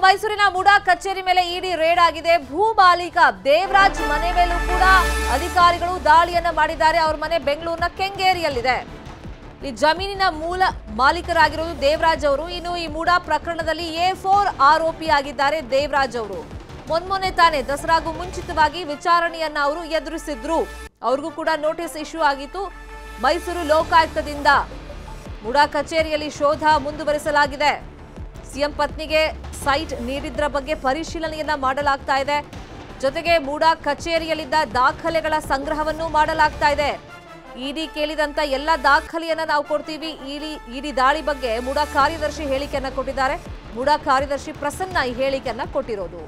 ಮೈಸೂರಿನ ಮುಡಾ ಕಚೇರಿ ಮೇಲೆ ಇಡಿ ರೇಡ್ ಆಗಿದೆ ಭೂ ಮಾಲೀಕ ದೇವರಾಜ್ ಮನೆ ಮೇಲೂ ಕೂಡ ಅಧಿಕಾರಿಗಳು ದಾಳಿಯನ್ನ ಮಾಡಿದ್ದಾರೆ ಅವ್ರ ಮನೆ ಬೆಂಗಳೂರಿನ ಕೆಂಗೇರಿಯಲ್ಲಿದೆ ಈ ಜಮೀನಿನ ಮೂಲ ಮಾಲೀಕರಾಗಿರೋದು ದೇವರಾಜ್ ಅವರು ಇನ್ನು ಈ ಮೂಡಾ ಪ್ರಕರಣದಲ್ಲಿ ಎ ಫೋರ್ ಆರೋಪಿ ಆಗಿದ್ದಾರೆ ದೇವರಾಜ್ ಅವರು ಮೊನ್ಮೊನ್ನೆ ತಾನೇ ದಸರಾಗೂ ಮುಂಚಿತವಾಗಿ ವಿಚಾರಣೆಯನ್ನ ಅವರು ಎದುರಿಸಿದ್ರು ಅವ್ರಿಗೂ ಕೂಡ ನೋಟಿಸ್ ಇಶ್ಯೂ ಆಗಿತ್ತು ಮೈಸೂರು ಲೋಕಾಯುಕ್ತದಿಂದ ಮುಡಾ ಕಚೇರಿಯಲ್ಲಿ ಶೋಧ ಮುಂದುವರಿಸಲಾಗಿದೆ ಸಿಎಂ ಪತ್ನಿಗೆ ಸೈಟ್ ನೀಡಿದ್ರ ಬಗ್ಗೆ ಪರಿಶೀಲನೆಯನ್ನ ಮಾಡಲಾಗ್ತಾ ಇದೆ ಜೊತೆಗೆ ಮೂಡಾ ಕಚೇರಿಯಲ್ಲಿದ್ದ ದಾಖಲೆಗಳ ಸಂಗ್ರಹವನ್ನು ಮಾಡಲಾಗ್ತಾ ಇದೆ ಇಡಿ ಕೇಳಿದಂತ ಎಲ್ಲ ದಾಖಲೆಯನ್ನ ನಾವು ಕೊಡ್ತೀವಿ ಇಡಿ ಇಡಿ ದಾಳಿ ಬಗ್ಗೆ ಮೂಡಾ ಕಾರ್ಯದರ್ಶಿ ಹೇಳಿಕೆಯನ್ನ ಕೊಟ್ಟಿದ್ದಾರೆ ಮೂಡಾ ಕಾರ್ಯದರ್ಶಿ ಪ್ರಸನ್ನ ಈ ಹೇಳಿಕೆಯನ್ನ ಕೊಟ್ಟಿರೋದು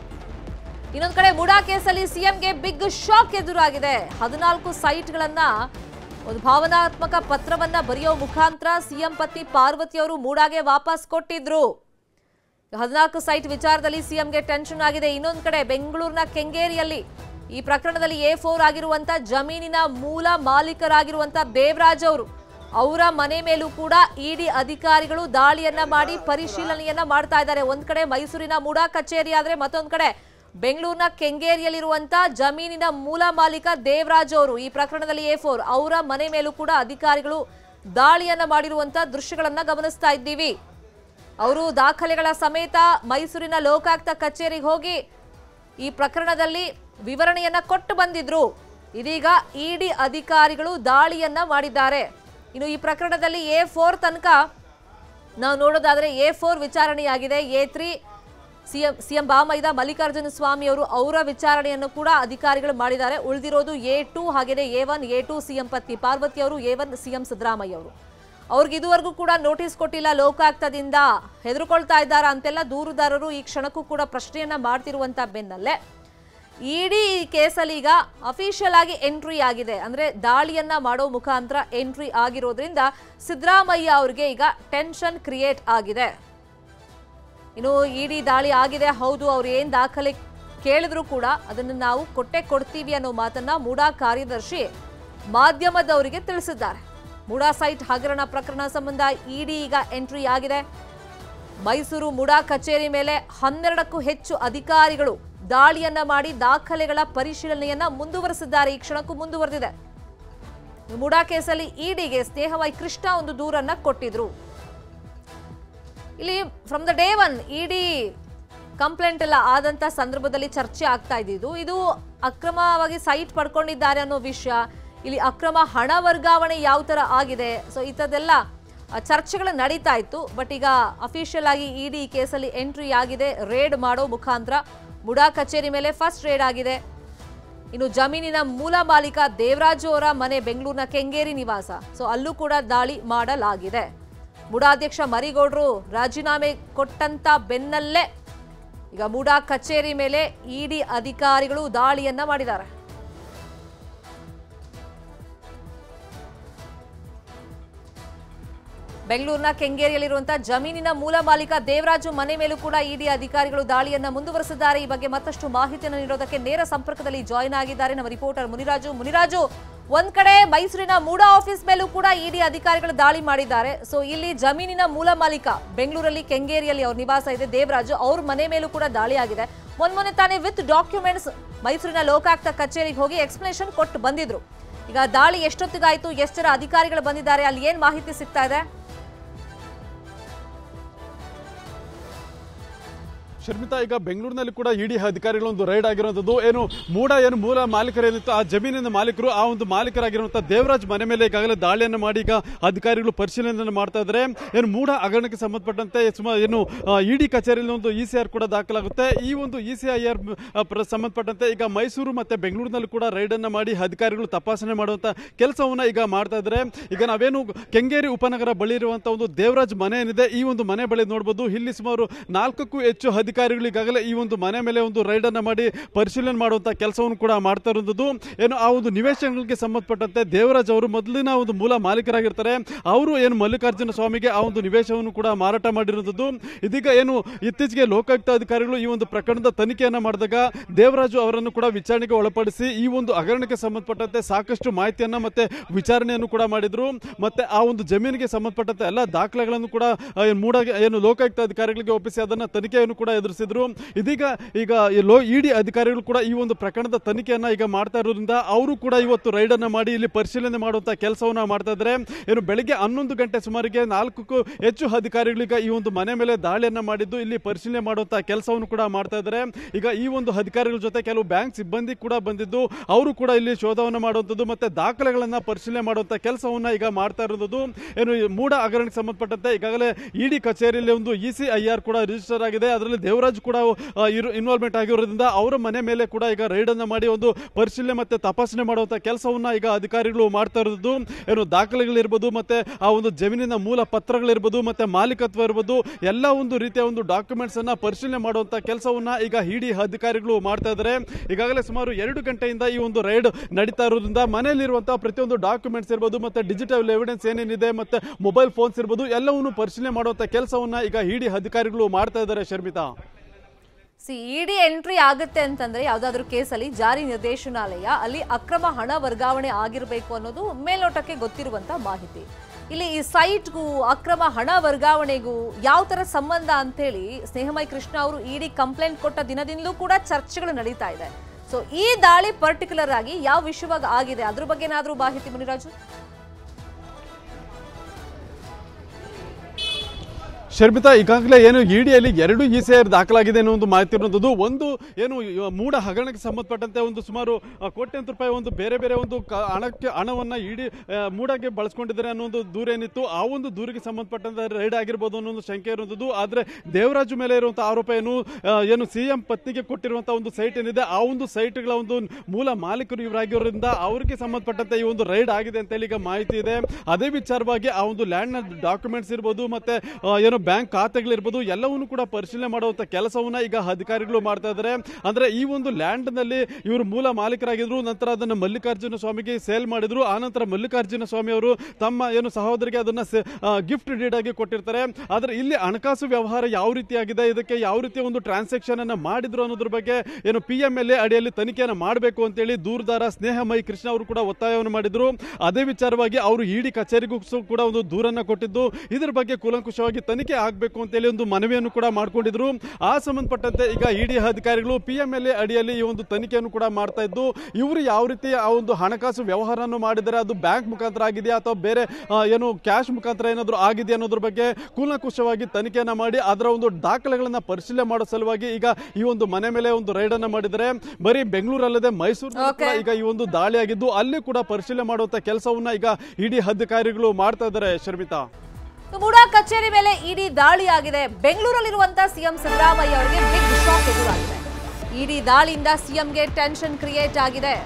ಇನ್ನೊಂದು ಕಡೆ ಮುಡಾ ಕೇಸಲ್ಲಿ ಸಿಎಂಗೆ ಬಿಗ್ ಶಾಕ್ ಎದುರಾಗಿದೆ ಹದಿನಾಲ್ಕು ಸೈಟ್ಗಳನ್ನ ಒಂದು ಭಾವನಾತ್ಮಕ ಪತ್ರವನ್ನ ಬರೆಯೋ ಮುಖಾಂತರ ಸಿಎಂ ಪತ್ನಿ ಪಾರ್ವತಿ ಅವರು ಮೂಡಾಗೆ ವಾಪಸ್ ಕೊಟ್ಟಿದ್ರು ಹದಿನಾಲ್ಕು ಸೈಟ್ ವಿಚಾರದಲ್ಲಿ ಸಿಎಂಗೆ ಟೆನ್ಷನ್ ಆಗಿದೆ ಇನ್ನೊಂದು ಕಡೆ ಬೆಂಗಳೂರಿನ ಕೆಂಗೇರಿಯಲ್ಲಿ ಈ ಪ್ರಕರಣದಲ್ಲಿ ಎ ಫೋರ್ ಆಗಿರುವಂತ ಜಮೀನಿನ ಮೂಲ ಮಾಲೀಕರಾಗಿರುವಂತ ದೇವರಾಜ್ ಅವರು ಅವರ ಮನೆ ಮೇಲೂ ಕೂಡ ಇಡಿ ಅಧಿಕಾರಿಗಳು ದಾಳಿಯನ್ನ ಮಾಡಿ ಪರಿಶೀಲನೆಯನ್ನ ಮಾಡ್ತಾ ಇದ್ದಾರೆ ಒಂದ್ ಕಡೆ ಮೈಸೂರಿನ ಮೂಡಾ ಕಚೇರಿ ಆದ್ರೆ ಮತ್ತೊಂದ್ ಕಡೆ ಬೆಂಗಳೂರಿನ ಕೆಂಗೇರಿಯಲ್ಲಿರುವಂತ ಜಮೀನಿನ ಮೂಲ ಮಾಲೀಕ ದೇವರಾಜ್ ಅವರು ಈ ಪ್ರಕರಣದಲ್ಲಿ ಎ ಫೋರ್ ಅವರ ಮನೆ ಮೇಲೂ ಕೂಡ ಅಧಿಕಾರಿಗಳು ದಾಳಿಯನ್ನ ಮಾಡಿರುವಂತ ದೃಶ್ಯಗಳನ್ನ ಗಮನಿಸ್ತಾ ಇದ್ದೀವಿ ಅವರು ದಾಖಲೆಗಳ ಸಮೇತ ಮೈಸೂರಿನ ಲೋಕಾಯುಕ್ತ ಕಚೇರಿಗೆ ಹೋಗಿ ಈ ಪ್ರಕರಣದಲ್ಲಿ ವಿವರಣೆಯನ್ನ ಕೊಟ್ಟು ಬಂದಿದ್ರು ಇದೀಗ ಇಡಿ ಅಧಿಕಾರಿಗಳು ದಾಳಿಯನ್ನ ಮಾಡಿದ್ದಾರೆ ಇನ್ನು ಈ ಪ್ರಕರಣದಲ್ಲಿ ಎ ಫೋರ್ ತನಕ ನಾವು ನೋಡೋದಾದ್ರೆ ಎ ಫೋರ್ ವಿಚಾರಣೆಯಾಗಿದೆ ಎ ತ್ರೀ ಸಿಎಂ ಸಿಎಂ ಬಾಮೈದ ಮಲ್ಲಿಕಾರ್ಜುನ ಸ್ವಾಮಿ ಅವರು ಅವರ ವಿಚಾರಣೆಯನ್ನು ಕೂಡ ಅಧಿಕಾರಿಗಳು ಮಾಡಿದ್ದಾರೆ ಉಳಿದಿರೋದು ಎ ಟು ಹಾಗೆಯೇ A one A two CM ಪತ್ನಿ ಪಾರ್ವತಿ ಅವರು ಎ ಒನ್ ಸಿಎಂ ಸಿದ್ದರಾಮಯ್ಯ ಅವರು ಅವ್ರಿಗೆ ಇದುವರೆಗೂ ಕೂಡ ನೋಟಿಸ್ ಕೊಟ್ಟಿಲ್ಲ ಲೋಕಾಯುಕ್ತದಿಂದ ಹೆದರ್ಕೊಳ್ತಾ ಇದ್ದಾರಾ ಅಂತೆಲ್ಲ ದೂರುದಾರರು ಈ ಕ್ಷಣಕ್ಕೂ ಕೂಡ ಪ್ರಶ್ನೆಯನ್ನ ಮಾಡ್ತಿರುವಂತ ಬೆನ್ನಲ್ಲೇ ಇಡೀ ಈ ಕೇಸಲ್ಲಿ ಈಗ ಅಫಿಷಿಯಲ್ ಆಗಿ ಎಂಟ್ರಿ ಆಗಿದೆ ಅಂದ್ರೆ ದಾಳಿಯನ್ನ ಮಾಡೋ ಮುಖಾಂತರ ಎಂಟ್ರಿ ಆಗಿರೋದ್ರಿಂದ ಸಿದ್ದರಾಮಯ್ಯ ಅವ್ರಿಗೆ ಈಗ ಟೆನ್ಷನ್ ಕ್ರಿಯೇಟ್ ಆಗಿದೆ ಇನ್ನು ಇಡಿ ದಾಳಿ ಆಗಿದೆ ಹೌದು ಅವ್ರು ಏನ್ ದಾಖಲೆ ಕೇಳಿದ್ರು ಕೂಡ ಅದನ್ನು ನಾವು ಕೊಟ್ಟೆ ಕೊಡ್ತೀವಿ ಅನ್ನೋ ಮಾತನ್ನ ಮೂಡಾ ಕಾರ್ಯದರ್ಶಿ ಮಾಧ್ಯಮದವರಿಗೆ ತಿಳಿಸಿದ್ದಾರೆ ಮೂಡಾ ಸೈಟ್ ಹಗರಣ ಪ್ರಕರಣ ಸಂಬಂಧ ಇಡಿ ಈಗ ಎಂಟ್ರಿ ಆಗಿದೆ ಮೈಸೂರು ಮುಡಾ ಕಚೇರಿ ಮೇಲೆ ಹನ್ನೆರಡಕ್ಕೂ ಹೆಚ್ಚು ಅಧಿಕಾರಿಗಳು ದಾಳಿಯನ್ನ ಮಾಡಿ ದಾಖಲೆಗಳ ಪರಿಶೀಲನೆಯನ್ನ ಮುಂದುವರೆಸಿದ್ದಾರೆ ಈ ಕ್ಷಣಕ್ಕೂ ಮುಂದುವರೆದಿದೆ ಮುಡಾ ಕೇಸಲ್ಲಿ ಇಡಿಗೆ ಸ್ನೇಹವೈ ಕೃಷ್ಣ ಒಂದು ದೂರನ್ನ ಕೊಟ್ಟಿದ್ರು ಇಲ್ಲಿ from the day one ED complaint ಎಲ್ಲ ಆದಂತ ಸಂದರ್ಭದಲ್ಲಿ ಚರ್ಚೆ ಆಗ್ತಾ ಇದ್ದಿದ್ದು ಇದು ಅಕ್ರಮವಾಗಿ ಸೈಟ್ ಪಡ್ಕೊಂಡಿದ್ದಾರೆ ಅನ್ನೋ ವಿಷಯ ಇಲ್ಲಿ ಅಕ್ರಮ ಹಣ ವರ್ಗಾವಣೆ ಯಾವ ತರ ಆಗಿದೆ ಸೊ ಇಂಥದ್ದೆಲ್ಲ ಆ, ಚರ್ಚೆಗಳು ನಡೀತಾ ಇತ್ತು ಬಟ್ ಈಗ ಅಫಿಷಿಯಲ್ ಆಗಿ ಇಡಿ ಕೇಸಲ್ಲಿ ಎಂಟ್ರಿ ಆಗಿದೆ ರೇಡ್ ಮಾಡೋ ಮುಖಾಂತರ ಮುಡಾ ಕಚೇರಿ ಮೇಲೆ ಫಸ್ಟ್ ರೇಡ್ ಆಗಿದೆ ಇನ್ನು ಜಮೀನಿನ ಮೂಲ ಮಾಲೀಕ ದೇವರಾಜು ಅವರ ಮನೆ ಬೆಂಗಳೂರಿನ ಕೆಂಗೇರಿ ನಿವಾಸ ಸೊ ಅಲ್ಲೂ ಕೂಡ ದಾಳಿ ಮಾಡಲಾಗಿದೆ ಮುಡಾಧ್ಯಕ್ಷ ಮರಿಗೌಡರು ರಾಜೀನಾಮೆ ಕೊಟ್ಟಂತ ಬೆನ್ನಲ್ಲೇ ಈಗ ಮುಡಾ ಕಚೇರಿ ಮೇಲೆ ಇಡಿ ಅಧಿಕಾರಿಗಳು ದಾಳಿಯನ್ನ ಮಾಡಿದ್ದಾರೆ ಬೆಂಗಳೂರಿನ ಕೆಂಗೇರಿಯಲ್ಲಿರುವಂತಹ ಜಮೀನಿನ ಮೂಲ ಮಾಲೀಕ ದೇವರಾಜು ಮನೆ ಮೇಲೂ ಕೂಡ ಇಡಿ ಅಧಿಕಾರಿಗಳು ದಾಳಿಯನ್ನ ಮುಂದುವರೆಸಿದ್ದಾರೆ ಈ ಬಗ್ಗೆ ಮತ್ತಷ್ಟು ಮಾಹಿತಿಯನ್ನು ನೀಡೋದಕ್ಕೆ ನೇರ ಸಂಪರ್ಕದಲ್ಲಿ ಜಾಯಿನ್ ಆಗಿದ್ದಾರೆ ನಮ್ಮ ರಿಪೋರ್ಟರ್ ಮುನಿರಾಜು ಮುನಿರಾಜು ಒಂದ್ ಕಡೆ ಮೈಸೂರಿನ ಮೂಡಾ ಆಫೀಸ್ ಮೇಲೂ ಕೂಡ ಇಡಿ ಅಧಿಕಾರಿಗಳು ದಾಳಿ ಮಾಡಿದ್ದಾರೆ ಸೊ ಇಲ್ಲಿ ಜಮೀನಿನ ಮೂಲ ಮಾಲೀಕ ಬೆಂಗಳೂರಲ್ಲಿ ಕೆಂಗೇರಿಯಲ್ಲಿ ಅವ್ರ ನಿವಾಸ ಇದೆ ದೇವರಾಜು ಅವ್ರ ಮನೆ ಮೇಲೂ ಕೂಡ ದಾಳಿ ಆಗಿದೆ ಮೊನ್ನೆ ತಾನೇ ವಿತ್ ಡಾಕ್ಯುಮೆಂಟ್ಸ್ ಮೈಸೂರಿನ ಲೋಕಾಯುಕ್ತ ಕಚೇರಿಗೆ ಹೋಗಿ ಎಕ್ಸ್ಪ್ಲನೇಷನ್ ಕೊಟ್ಟು ಬಂದಿದ್ರು ಈಗ ದಾಳಿ ಎಷ್ಟೊತ್ತಿಗಾಯ್ತು ಎಷ್ಟು ಜನ ಅಧಿಕಾರಿಗಳು ಬಂದಿದ್ದಾರೆ ಅಲ್ಲಿ ಏನ್ ಮಾಹಿತಿ ಸಿಗ್ತಾ ಇದೆ ಶರ್ಮಿತಾ ಈಗ ಬೆಂಗಳೂರಿನಲ್ಲಿ ಕೂಡ ಇಡಿ ಅಧಿಕಾರಿಗಳು ಒಂದು ರೈಡ್ ಆಗಿರುವಂತದ್ದು ಏನು ಮೂಡ ಏನು ಮೂಲ ಮಾಲೀಕರೇನಿತ್ತು ಆ ಜಮೀನಿನ ಮಾಲೀಕರು ಆ ಒಂದು ಮಾಲೀಕರಾಗಿರುವಂತಹ ದೇವರಾಜ್ ಮನೆ ಮೇಲೆ ಈಗಾಗಲೇ ದಾಳಿಯನ್ನು ಮಾಡಿ ಈಗ ಅಧಿಕಾರಿಗಳು ಪರಿಶೀಲನೆಯನ್ನು ಮಾಡ್ತಾ ಇದ್ದಾರೆ ಏನು ಮೂಡ ಹಗರಣಕ್ಕೆ ಸಂಬಂಧಪಟ್ಟಂತೆ ಸುಮಾರು ಏನು ಇಡಿ ಕಚೇರಿಯಲ್ಲಿ ಒಂದು ಇ ಸಿ ಆರ್ ಕೂಡ ದಾಖಲಾಗುತ್ತೆ ಈ ಒಂದು ಇ ಸಿ ಐ ಆರ್ ಸಂಬಂಧಪಟ್ಟಂತೆ ಈಗ ಮೈಸೂರು ಮತ್ತೆ ಬೆಂಗಳೂರಿನಲ್ಲಿ ಕೂಡ ರೈಡ್ ಅನ್ನ ಮಾಡಿ ಅಧಿಕಾರಿಗಳು ತಪಾಸಣೆ ಮಾಡುವಂತ ಕೆಲಸವನ್ನ ಈಗ ಮಾಡ್ತಾ ಇದ್ದಾರೆ ಈಗ ನಾವೇನು ಕೆಂಗೇರಿ ಉಪನಗರ ಬಳಿ ಇರುವಂತಹ ಒಂದು ದೇವರಾಜ್ ಮನೆ ಏನಿದೆ ಈ ಒಂದು ಮನೆ ಬಳಿ ನೋಡಬಹುದು ಇಲ್ಲಿ ಸುಮಾರು ನಾಲ್ಕಕ್ಕೂ ಹೆಚ್ಚು ಅಧಿಕಾರಿಗಳು ಈಗಾಗಲೇ ಈ ಒಂದು ಮನೆ ಮೇಲೆ ಒಂದು ರೈಡ್ ಅನ್ನ ಮಾಡಿ ಪರಿಶೀಲನೆ ಮಾಡುವಂತ ಕೆಲಸವನ್ನು ಕೂಡ ಮಾಡ್ತಾ ಇರುವಂತದ್ದು ಏನು ಆ ಒಂದು ನಿವೇಶನಗಳಿಗೆ ಸಂಬಂಧಪಟ್ಟಂತೆ ದೇವರಾಜ್ ಅವರು ಮೊದಲಿನ ಒಂದು ಮೂಲ ಮಾಲೀಕರಾಗಿರ್ತಾರೆ ಅವರು ಏನು ಮಲ್ಲಿಕಾರ್ಜುನ ಸ್ವಾಮಿಗೆ ಆ ಒಂದು ನಿವೇಶನವನ್ನು ಕೂಡ ಮಾರಾಟ ಮಾಡಿರುವಂತದ್ದು ಇದೀಗ ಏನು ಇತ್ತೀಚೆಗೆ ಲೋಕಾಯುಕ್ತ ಅಧಿಕಾರಿಗಳು ಈ ಒಂದು ಪ್ರಕರಣದ ತನಿಖೆಯನ್ನ ಮಾಡಿದಾಗ ದೇವರಾಜು ಅವರನ್ನು ಕೂಡ ವಿಚಾರಣೆಗೆ ಒಳಪಡಿಸಿ ಈ ಒಂದು ಹಗರಣಕ್ಕೆ ಸಂಬಂಧಪಟ್ಟಂತೆ ಸಾಕಷ್ಟು ಮಾಹಿತಿಯನ್ನ ಮತ್ತೆ ವಿಚಾರಣೆಯನ್ನು ಕೂಡ ಮಾಡಿದ್ರು ಮತ್ತೆ ಆ ಒಂದು ಜಮೀನಿಗೆ ಸಂಬಂಧಪಟ್ಟಂತೆ ಎಲ್ಲ ದಾಖಲೆಗಳನ್ನು ಕೂಡ ಆ, ಏನು ಮೂಡ ಏನು ಲೋಕಾಯುಕ್ತ ಅಧಿಕಾರಿಗಳಿಗೆ ಒಪ್ಪಿಸಿ ಅದನ್ನ ತನಿಖೆಯನ್ನು ಕೂಡ ಎದುರಿಸಿದ್ರು ಇದೀಗ ಈಗ ಈ ಲೋ ಇಡಿ ಅಧಿಕಾರಿಗಳು ಕೂಡ ಈ ಒಂದು ಪ್ರಕರಣದ ತನಿಖೆಯನ್ನ ಈಗ ಮಾಡ್ತಾ ಇರೋದ್ರಿಂದ ಅವರು ಕೂಡ ಇವತ್ತು ರೈಡ್ ಅನ್ನ ಮಾಡಿ ಇಲ್ಲಿ ಪರಿಶೀಲನೆ ಮಾಡುವಂತ ಕೆಲಸವನ್ನ ಮಾಡ್ತಾ ಇದ್ದಾರೆ ಏನು ಬೆಳಿಗ್ಗೆ ಹನ್ನೊಂದು ಗಂಟೆ ಸುಮಾರಿಗೆ ನಾಲ್ಕಕ್ಕೂ ಹೆಚ್ಚು ಅಧಿಕಾರಿಗಳೀಗ ಈ ಒಂದು ಮನೆ ಮೇಲೆ ದಾಳಿಯನ್ನ ಮಾಡಿದ್ದು ಇಲ್ಲಿ ಪರಿಶೀಲನೆ ಮಾಡುವಂತ ಕೆಲಸವನ್ನು ಕೂಡ ಮಾಡ್ತಾ ಇದ್ದಾರೆ ಈಗ ಈ ಒಂದು ಅಧಿಕಾರಿಗಳ ಜೊತೆ ಕೆಲವು ಬ್ಯಾಂಕ್ ಸಿಬ್ಬಂದಿ ಕೂಡ ಬಂದಿದ್ದು ಅವರು ಕೂಡ ಇಲ್ಲಿ ಶೋಧವನ್ನು ಮಾಡುವಂಥದ್ದು ಮತ್ತೆ ದಾಖಲೆಗಳನ್ನ ಪರಿಶೀಲನೆ ಮಾಡುವಂತ ಕೆಲಸವನ್ನ ಈಗ ಮಾಡ್ತಾ ಇರೋದು ಏನು ಈ ಮೂಡ ಹಗರಣಕ್ಕೆ ಸಂಬಂಧಪಟ್ಟಂತೆ ಈಗಾಗಲೇ ಇಡಿ ಕಚೇರಿಯಲ್ಲಿ ಒಂದು ಇ ಸಿ ಐ ಆರ್ ಕೂಡ ರಿಜಿಸ್ಟರ್ ಆಗಿದೆ ಅದರಲ್ಲಿ ದೇವರಾಜ್ ಕೂಡ ಇನ್ವಾಲ್ವ್ಮೆಂಟ್ ಆಗಿರೋದ್ರಿಂದ ಅವರ ಮನೆ ಮೇಲೆ ಕೂಡ ಈಗ ರೈಡ್ ಅನ್ನ ಮಾಡಿ ಒಂದು ಪರಿಶೀಲನೆ ಮತ್ತೆ ತಪಾಸಣೆ ಮಾಡುವಂತ ಕೆಲಸವನ್ನ ಈಗ ಅಧಿಕಾರಿಗಳು ಮಾಡ್ತಾ ಇರೋದು ಏನು ದಾಖಲೆಗಳಿರ್ಬೋದು ಮತ್ತೆ ಆ ಒಂದು ಜಮೀನಿನ ಮೂಲ ಪತ್ರಗಳಿರ್ಬೋದು ಮತ್ತೆ ಮಾಲೀಕತ್ವ ಇರ್ಬೋದು ಎಲ್ಲ ಒಂದು ರೀತಿಯ ಒಂದು ಡಾಕ್ಯುಮೆಂಟ್ಸ್ ಅನ್ನ ಪರಿಶೀಲನೆ ಮಾಡುವಂತ ಕೆಲಸವನ್ನ ಈಗ ಇಡಿ ಅಧಿಕಾರಿಗಳು ಮಾಡ್ತಾ ಇದ್ದಾರೆ ಈಗಾಗಲೇ ಸುಮಾರು ಎರಡು ಗಂಟೆಯಿಂದ ಈ ಒಂದು ರೈಡ್ ನಡೀತಾ ಇರೋದ್ರಿಂದ ಮನೆಯಲ್ಲಿರುವಂತಹ ಪ್ರತಿಯೊಂದು ಡಾಕ್ಯುಮೆಂಟ್ಸ್ ಇರ್ಬೋದು ಮತ್ತೆ ಡಿಜಿಟಲ್ ಎವಿಡೆನ್ಸ್ ಏನೇನಿದೆ ಮತ್ತೆ ಮೊಬೈಲ್ ಫೋನ್ಸ್ ಇರ್ಬೋದು ಎಲ್ಲವನ್ನು ಪರಿಶೀಲನೆ ಮಾಡುವಂತ ಕೆಲಸವನ್ನ ಈಗ ಇಡಿ ಅಧಿಕಾರಿಗಳು ಮಾಡ್ತಾ ಇದ್ದಾರೆ ಶರ್ಮಿತಾ ಸಿ ಇಡಿ ಎಂಟ್ರಿ ಆಗುತ್ತೆ ಅಂತಂದ್ರೆ ಯಾವ್ದಾದ್ರು ಕೇಸಲ್ಲಿ ಜಾರಿ ನಿರ್ದೇಶನಾಲಯ ಅಲ್ಲಿ ಅಕ್ರಮ ಹಣ ವರ್ಗಾವಣೆ ಆಗಿರಬೇಕು ಅನ್ನೋದು ಮೇಲ್ನೋಟಕ್ಕೆ ಗೊತ್ತಿರುವಂತ ಮಾಹಿತಿ ಇಲ್ಲಿ ಈ ಸೈಟ್ಗೂ ಅಕ್ರಮ ಹಣ ವರ್ಗಾವಣೆಗೂ ಯಾವ ತರ ಸಂಬಂಧ ಅಂತೇಳಿ ಸ್ನೇಹಮಯ್ ಕೃಷ್ಣ ಅವರು ಇಡಿ ಕಂಪ್ಲೇಂಟ್ ಕೊಟ್ಟ ದಿನದಿಂದಲೂ ಕೂಡ ಚರ್ಚೆಗಳು ನಡೀತಾ ಇದೆ ಸೊ ಈ ದಾಳಿ ಪರ್ಟಿಕ್ಯುಲರ್ ಆಗಿ ಯಾವ ವಿಷಯವಾಗಿ ಆಗಿದೆ ಅದ್ರ ಬಗ್ಗೆ ಏನಾದ್ರೂ ಮಾಹಿತಿ ಮುನಿರಾಜು ಶರ್ಮಿತಾ ಈಗಾಗಲೇ ಏನು ಇಡಿಯಲ್ಲಿ ಎರಡು ಇ ಸಿ ಆರ್ ದಾಖಲಾಗಿದೆ ಅನ್ನೋ ಒಂದು ಮಾಹಿತಿ ಇರುವಂಥದ್ದು ಒಂದು ಏನು ಇವ ಮೂಡ ಹಗರಣಕ್ಕೆ ಸಂಬಂಧಪಟ್ಟಂತೆ ಒಂದು ಸುಮಾರು ಆ, ಕೋಟ್ಯಂತರ ರೂಪಾಯಿ ಒಂದು ಬೇರೆ ಬೇರೆ ಒಂದು ಕ- ಹಣಕ್ಕೆ ಹಣವನ್ನ ಇಡಿ ಆ, ಮೂಡಕ್ಕೆ ಬಳಸ್ಕೊಂಡಿದ್ದಾರೆ ಅನ್ನೋ ಒಂದು ದೂರ ಏನಿತ್ತು ಆ ಒಂದು ದೂರಿಗೆ ಸಂಬಂಧಪಟ್ಟಂತೆ ರೈಡ್ ಆಗಿರ್ಬೋದು ಅನ್ನೋ ಒಂದು ಶಂಕೆ ಇರುವಂಥದ್ದು ಆದ್ರೆ ದೇವರಾಜು ಮೇಲೆ ಇರುವಂತಹ ಆರೋಪ ಏನು ಆ, ಏನು ಸಿ ಎಂ ಪತ್ನಿಗೆ ಕೊಟ್ಟಿರುವಂತಹ ಒಂದು ಸೈಟ್ ಏನಿದೆ ಆ ಒಂದು ಸೈಟ್ಗಳ ಒಂದು ಮೂಲ ಮಾಲೀಕರು ಇವರಾಗಿರೋದ್ರಿಂದ ಅವರಿಗೆ ಸಂಬಂಧಪಟ್ಟಂತೆ ಈ ಒಂದು ರೈಡ್ ಆಗಿದೆ ಅಂತೇಳಿ ಈಗ ಮಾಹಿತಿ ಇದೆ ಅದೇ ವಿಚಾರವಾಗಿ ಆ ಒಂದು ಲ್ಯಾಂಡ್ ನ ಡಾಕ್ಯುಮೆಂಟ್ಸ್ ಇರ್ಬೋದು ಮತ್ತೆ ಆ, ಏನು ಬ್ಯಾಂಕ್ ಖಾತೆಗಳಿರ್ಬೋದು ಎಲ್ಲವನ್ನು ಕೂಡ ಪರಿಶೀಲನೆ ಮಾಡುವಂತ ಕೆಲಸವನ್ನ ಈಗ ಅಧಿಕಾರಿಗಳು ಮಾಡ್ತಾ ಇದ್ದಾರೆ ಅಂದ್ರೆ ಈ ಒಂದು ಲ್ಯಾಂಡ್ ನಲ್ಲಿ ಇವರು ಮೂಲ ಮಾಲೀಕರಾಗಿದ್ರು ನಂತರ ಅದನ್ನ ಮಲ್ಲಿಕಾರ್ಜುನ ಸ್ವಾಮಿಗೆ ಸೇಲ್ ಮಾಡಿದ್ರು ಆ ನಂತರ ಮಲ್ಲಿಕಾರ್ಜುನ ಸ್ವಾಮಿ ಅವರು ತಮ್ಮ ಏನು ಸಹೋದರಿಗೆ ಅದನ್ನ ಗಿಫ್ಟ್ ಡೀಡ್ ಆಗಿ ಕೊಟ್ಟಿರ್ತಾರೆ ಆದ್ರೆ ಇಲ್ಲಿ ಹಣಕಾಸು ವ್ಯವಹಾರ ಯಾವ ರೀತಿಯಾಗಿದೆ ಇದಕ್ಕೆ ಯಾವ ರೀತಿಯ ಒಂದು ಟ್ರಾನ್ಸಾಕ್ಷನ್ ಅನ್ನ ಮಾಡಿದ್ರು ಅನ್ನೋದ್ರ ಬಗ್ಗೆ ಏನು ಪಿ ಎಂ ಎಲ್ ಎ ಅಡಿಯಲ್ಲಿ ತನಿಖೆಯನ್ನು ಮಾಡಬೇಕು ಅಂತೇಳಿ ದೂರದಾರ ಸ್ನೇಹಮಯಿ ಕೃಷ್ಣ ಅವರು ಕೂಡ ಒತ್ತಾಯವನ್ನು ಮಾಡಿದ್ರು ಅದೇ ವಿಚಾರವಾಗಿ ಅವರು ಇಡಿ ಕಚೇರಿಗೂ ಸು- ಕೂಡ ಒಂದು ದೂರನ್ನ ಕೊಟ್ಟಿದ್ದು ಇದ್ರ ಬಗ್ಗೆ ಕೂಲಂಕುಷವಾಗಿ ತನಿಖೆ ಆಗಬೇಕು ಅಂತೇಳಿ ಒಂದು ಮನವಿಯನ್ನು ಕೂಡ ಮಾಡ್ಕೊಂಡಿದ್ರು ಆ ಸಂಬಂಧಪಟ್ಟಂತೆ ಈಗ ಇಡಿ ಅಧಿಕಾರಿಗಳು ಪಿ ಎಂ ಎಲ್ ಎ ಅಡಿಯಲ್ಲಿ ಈ ಒಂದು ತನಿಖೆಯನ್ನು ಕೂಡ ಮಾಡ್ತಾ ಇದ್ದು ಇವರು ಯಾವ ರೀತಿ ಆ ಒಂದು ಹಣಕಾಸು ವ್ಯವಹಾರವನ್ನು ಮಾಡಿದರೆ ಅದು ಬ್ಯಾಂಕ್ ಮುಖಾಂತರ ಆಗಿದೆಯಾ ಅಥವಾ ಬೇರೆ ಆ, ಏನು ಕ್ಯಾಶ್ ಮುಖಾಂತರ ಏನಾದರೂ ಆಗಿದೆಯಾ ಅನ್ನೋದ್ರ ಬಗ್ಗೆ ಕೂಲಂಕುಷವಾಗಿ ತನಿಖೆಯನ್ನ ಮಾಡಿ ಅದರ ಒಂದು ದಾಖಲೆಗಳನ್ನ ಪರಿಶೀಲನೆ ಮಾಡೋ ಸಲುವಾಗಿ ಈಗ ಈ ಒಂದು ಮನೆ ಮೇಲೆ ಒಂದು ರೈಡ್ ಅನ್ನ ಮಾಡಿದರೆ ಬರೀ ಬೆಂಗಳೂರಲ್ಲದೆ ಮೈಸೂರು Okay. ಈಗ ಈ ಒಂದು ದಾಳಿ ಆಗಿದ್ದು ಅಲ್ಲಿ ಕೂಡ ಪರಿಶೀಲನೆ ಮಾಡುವಂತ ಕೆಲಸವನ್ನ ಈಗ ಇಡಿ ಅಧಿಕಾರಿಗಳು ಮಾಡ್ತಾ ಇದ್ದಾರೆ ಶರ್ಮಿತಾ ಮೂಡ ಕಚೇರಿ ಮೇಲೆ ಇಡಿ ದಾಳಿ ಆಗಿದೆ ಬೆಂಗಳೂರಲ್ಲಿರುವಂತ ಸಿಎಂ ಸಿದ್ದರಾಮಯ್ಯ ಅವರಿಗೆ ಬಿಗ್ ಶಾಕ್ ಎದುರಾಗಿದೆ ಇಡಿ ದಾಳಿಯಿಂದ ಸಿಎಂಗೆ ಟೆನ್ಷನ್ ಕ್ರಿಯೇಟ್ ಆಗಿದೆ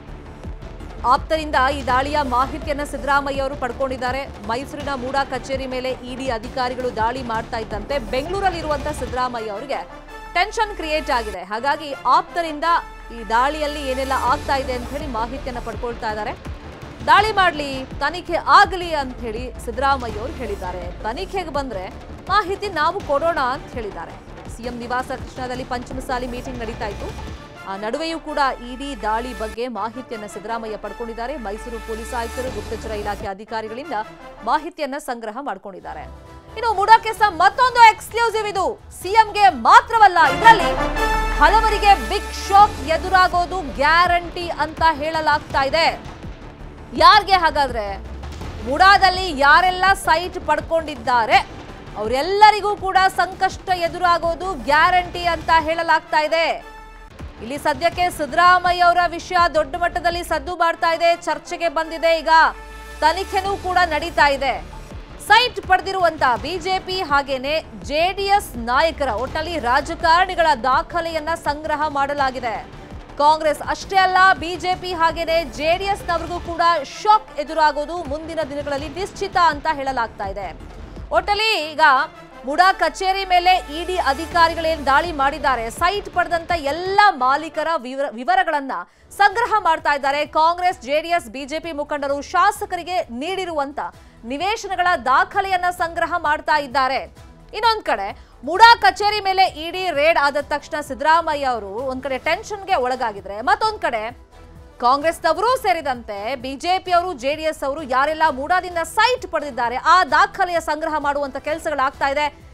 ಆಪ್ತರಿಂದ ಈ ದಾಳಿಯ ಮಾಹಿತಿಯನ್ನ ಸಿದ್ದರಾಮಯ್ಯ ಅವರು ಪಡ್ಕೊಂಡಿದ್ದಾರೆ ಮೈಸೂರಿನ ಮೂಡ ಕಚೇರಿ ಮೇಲೆ ಇಡಿ ಅಧಿಕಾರಿಗಳು ದಾಳಿ ಮಾಡ್ತಾ ಇದ್ದಂತೆ ಬೆಂಗಳೂರಲ್ಲಿರುವಂತ ಸಿದ್ದರಾಮಯ್ಯ ಅವರಿಗೆ ಟೆನ್ಷನ್ ಕ್ರಿಯೇಟ್ ಆಗಿದೆ ಹಾಗಾಗಿ ಆಪ್ತರಿಂದ ಈ ದಾಳಿಯಲ್ಲಿ ಏನೆಲ್ಲ ಆಗ್ತಾ ಇದೆ ಅಂತ ಹೇಳಿ ಮಾಹಿತಿಯನ್ನ ಪಡ್ಕೊಳ್ತಾ ಇದ್ದಾರೆ ದಾಳಿ ಮಾಡಲಿ ತನಿಖೆ ಆಗಲಿ ಅಂತ ಹೇಳಿ ಸಿದ್ದರಾಮಯ್ಯ ಅವರು ಹೇಳಿದ್ದಾರೆ ತನಿಖೆಗೆ ಬಂದ್ರೆ ಮಾಹಿತಿ ನಾವು ಕೊಡೋಣ ಅಂತ ಹೇಳಿದ್ದಾರೆ ಸಿಎಂ ನಿವಾಸ ಕೃಷ್ಣದಲ್ಲಿ ಪಂಚಮಸಾಲಿ ಮೀಟಿಂಗ್ ನಡೀತಾ ಇತ್ತು ಆ ನಡುವೆಯೂ ಕೂಡ ಇಡೀ ದಾಳಿ ಬಗ್ಗೆ ಮಾಹಿತಿಯನ್ನ ಸಿದ್ದರಾಮಯ್ಯ ಪಡ್ಕೊಂಡಿದ್ದಾರೆ ಮೈಸೂರು ಪೊಲೀಸ್ ಆಯುಕ್ತರು ಗುಪ್ತಚರ ಇಲಾಖೆ ಅಧಿಕಾರಿಗಳಿಂದ ಮಾಹಿತಿಯನ್ನ ಸಂಗ್ರಹ ಮಾಡ್ಕೊಂಡಿದ್ದಾರೆ ಇನ್ನು ಮುಡಾ ಕೇಸ ಮತ್ತೊಂದು ಎಕ್ಸ್ಕ್ಲೂಸಿವ್ ಇದು ಸಿಎಂಗೆ ಮಾತ್ರವಲ್ಲ ಇದರಲ್ಲಿ ಹಲವರಿಗೆ ಬಿಗ್ ಶಾಕ್ ಎದುರಾಗೋದು ಗ್ಯಾರಂಟಿ ಅಂತ ಹೇಳಲಾಗ್ತಾ ಇದೆ ಯಾರಿಗೆ ಹಾಗಾದ್ರೆ ಮುಡಾದಲ್ಲಿ ಯಾರೆಲ್ಲ ಸೈಟ್ ಪಡ್ಕೊಂಡಿದ್ದಾರೆ ಅವರೆಲ್ಲರಿಗೂ ಕೂಡ ಸಂಕಷ್ಟ ಎದುರಾಗೋದು ಗ್ಯಾರಂಟಿ ಅಂತ ಹೇಳಲಾಗ್ತಾ ಇದೆ ಇಲ್ಲಿ ಸದ್ಯಕ್ಕೆ ಸಿದ್ದರಾಮಯ್ಯ ಅವರ ವಿಷಯ ದೊಡ್ಡ ಮಟ್ಟದಲ್ಲಿ ಸದ್ದು ಮಾಡ್ತಾ ಇದೆ ಚರ್ಚೆಗೆ ಬಂದಿದೆ ಈಗ ತನಿಖೆನೂ ಕೂಡ ನಡೀತಾ ಇದೆ ಸೈಟ್ ಪಡೆದಿರುವಂತ ಬಿಜೆಪಿ ಹಾಗೇನೆ ಜೆಡಿಎಸ್ ನಾಯಕರ ಒಟ್ಟಲ್ಲಿ ರಾಜಕಾರಣಿಗಳ ದಾಖಲೆಯನ್ನ ಸಂಗ್ರಹ ಮಾಡಲಾಗಿದೆ ಕಾಂಗ್ರೆಸ್ ಅಷ್ಟೇ ಅಲ್ಲ ಬಿಜೆಪಿ ಹಾಗೇನೆ ಜೆಡಿಎಸ್ ನವರಿಗೂ ಕೂಡ ಶಾಕ್ ಎದುರಾಗೋದು ಮುಂದಿನ ದಿನಗಳಲ್ಲಿ ನಿಶ್ಚಿತ ಅಂತ ಹೇಳಲಾಗ್ತಾ ಇದೆ ಒಟ್ಟಲ್ಲಿ ಈಗ ಮುಡಾ ಕಚೇರಿ ಮೇಲೆ ಇಡಿ ಅಧಿಕಾರಿಗಳೇನು ದಾಳಿ ಮಾಡಿದ್ದಾರೆ ಸೈಟ್ ಪಡೆದಂತ ಎಲ್ಲ ಮಾಲೀಕರ ವಿವರ ವಿವರಗಳನ್ನ ಸಂಗ್ರಹ ಮಾಡ್ತಾ ಇದ್ದಾರೆ ಕಾಂಗ್ರೆಸ್ ಜೆಡಿಎಸ್ ಬಿಜೆಪಿ ಮುಖಂಡರು ಶಾಸಕರಿಗೆ ನೀಡಿರುವಂತ ನಿವೇಶನಗಳ ದಾಖಲೆಯನ್ನ ಸಂಗ್ರಹ ಮಾಡ್ತಾ ಇದ್ದಾರೆ ಇನ್ನೊಂದ್ ಕಡೆ ಮುಡಾ ಕಚೇರಿ ಮೇಲೆ ಇಡಿ ರೇಡ್ ಆದ ತಕ್ಷಣ ಸಿದ್ದರಾಮಯ್ಯ ಅವರು ಒಂದ್ ಕಡೆ ಟೆನ್ಷನ್ಗೆ ಒಳಗಾಗಿದ್ರೆ ಮತ್ತೊಂದ್ ಕಡೆ ಕಾಂಗ್ರೆಸ್ನವರು ಸೇರಿದಂತೆ ಬಿಜೆಪಿ ಅವರು ಜೆಡಿಎಸ್ ಅವರು ಯಾರೆಲ್ಲ ಮೂಡಾದಿಂದ ಸೈಟ್ ಪಡೆದಿದ್ದಾರೆ ಆ ದಾಖಲೆಯ ಸಂಗ್ರಹ ಮಾಡುವಂತ ಕೆಲಸಗಳಾಗ್ತಾ ಇದೆ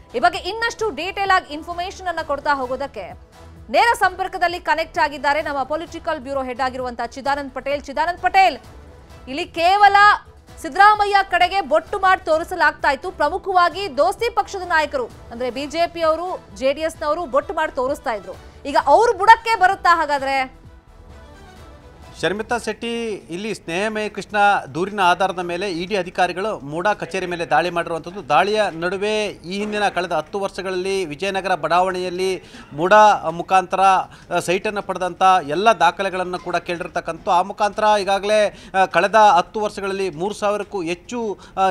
ಈ ಬಗ್ಗೆ ಇನ್ನಷ್ಟು ಡೀಟೇಲ್ ಆಗಿ ಇನ್ಫಾರ್ಮೇಶನ್ ಅನ್ನ ಕೊಡ್ತಾ ಹೋಗೋದಕ್ಕೆ ನೇರ ಸಂಪರ್ಕದಲ್ಲಿ ಕನೆಕ್ಟ್ ಆಗಿದ್ದಾರೆ ನಮ್ಮ ಪೊಲಿಟಿಕಲ್ ಬ್ಯೂರೋ ಹೆಡ್ ಆಗಿರುವಂತಹ ಚಿದಾನಂದ್ ಪಟೇಲ್ ಚಿದಾನಂದ್ ಪಟೇಲ್ ಇಲ್ಲಿ ಕೇವಲ ಸಿದ್ದರಾಮಯ್ಯ ಕಡೆಗೆ ಬೊಟ್ಟು ಮಾಡಿ ತೋರಿಸಲಾಗ್ತಾ ಇತ್ತು ಪ್ರಮುಖವಾಗಿ ದೋಸ್ತಿ ಪಕ್ಷದ ನಾಯಕರು ಅಂದ್ರೆ ಬಿಜೆಪಿಯವರು ಜೆಡಿಎಸ್ನವರು ಬೊಟ್ಟು ಮಾಡಿ ತೋರಿಸ್ತಾ ಇದ್ರು ಈಗ ಅವ್ರ ಬುಡಕ್ಕೆ ಬರುತ್ತಾ ಹಾಗಾದ್ರೆ ಶರ್ಮಿತಾ ಶೆಟ್ಟಿ ಇಲ್ಲಿ ಸ್ನೇಹಮಯ ಕೃಷ್ಣ ದೂರಿನ ಆಧಾರದ ಮೇಲೆ ಇಡಿ ಅಧಿಕಾರಿಗಳು ಮೂಡಾ ಕಚೇರಿ ಮೇಲೆ ದಾಳಿ ಮಾಡಿರುವಂಥದ್ದು ದಾಳಿಯ ನಡುವೆ ಈ ಹಿಂದಿನ ಕಳೆದ ಹತ್ತು ವರ್ಷಗಳಲ್ಲಿ ವಿಜಯನಗರ ಬಡಾವಣೆಯಲ್ಲಿ ಮೂಡಾ ಮುಖಾಂತರ ಅ, ಸೈಟನ್ನು ಪಡೆದಂಥ ಎಲ್ಲ ದಾಖಲೆಗಳನ್ನು ಕೂಡ ಕೇಳಿರ್ತಕ್ಕಂಥ ಆ ಮುಖಾಂತರ ಈಗಾಗಲೇ ಅ, ಕಳೆದ ಹತ್ತು ವರ್ಷಗಳಲ್ಲಿ ಮೂರು ಸಾವಿರಕ್ಕೂ ಹೆಚ್ಚು